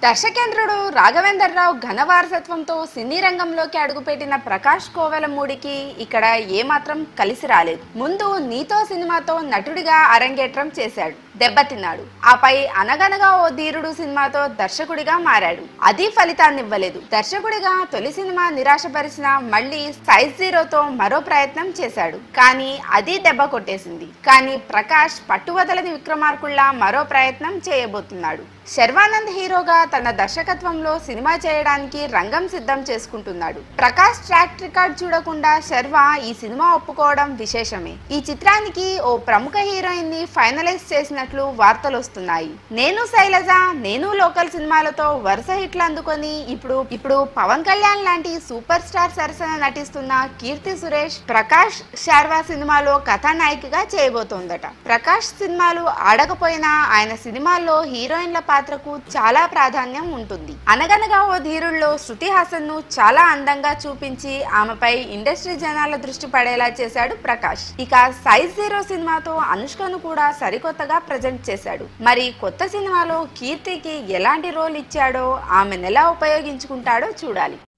దర్శకేంద్రుడు రాఘవేంద్రరావు ఘన వారసత్వంతో సినీ రంగంలోకి అడుగుపెట్టిన ప్రకాష్ కోవెలమూడికి ఇక్కడ ఏమాత్రం కలిసి రాలేదు ముందు నీతో సినిమాతో నటుడిగా అరంగేట్రం చేశాడు దెబ్బతిన్నాడు ఆపై అనగనగా ఓ ధీరుడు సినిమాతో దర్శకుడిగా మారాడు అది ఫలితాన్ని ఇవ్వలేదు దర్శకుడిగా తొలి సినిమా నిరాశపరిచిన మళ్ళీ సైజ్ జీరోతో మరో ప్రయత్నం చేశాడు కానీ అది దెబ్బ కొట్టేసింది కానీ ప్రకాష్ పట్టువదలని విక్రమార్కుల్లా మరో ప్రయత్నం చేయబోతున్నాడు శర్వానంద్ హీరోగా తన దర్శకత్వంలో సినిమా చేయడానికి రంగం సిద్ధం చేసుకుంటున్నాడు ప్రకాష్ ట్రాక్ రికార్డ్ చూడకుండా శర్వ ఈ సినిమా ఒప్పుకోవడం విశేషమే ఈ చిత్రానికి ఓ ప్రముఖ హీరోయిన్ ని ఫైనలైజ్ చేసినట్లు వార్తలు వస్తున్నాయి నేను శైలజ నేను లోకల్ సినిమాలతో వరుస హిట్లు అందుకొని ఇప్పుడు ఇప్పుడు పవన్ కళ్యాణ్ లాంటి సూపర్ స్టార్ సరసన నటిస్తున్న కీర్తి సురేష్ ప్రకాష్ శార్వా సినిమాలో కథానాయికగా చేయబోతోందట ప్రకాష్ సినిమాలు ఆడకపోయినా ఆయన సినిమాల్లో హీరోయిన్ల పాత్రకు చాలా ప్రాధాన్యం ఉంటుంది అనగనగా ఓ ధీరుల్లో శృతి హాసన్ ను చాలా అందంగా చూపించి ఆమెపై ఇండస్ట్రీ జనాల దృష్టి పడేలా చేశాడు ప్రకాష్ ఇక సైజ్ జీరో సినిమాతో అనుష్కను కూడా సరికొత్తగా ప్రజెంట్ చేశాడు మరి కొత్త సినిమాలో కీర్తికి ఎలాంటి రోల్ ఇచ్చాడో ఆమెను ఎలా ఉపయోగించుకుంటాడో చూడాలి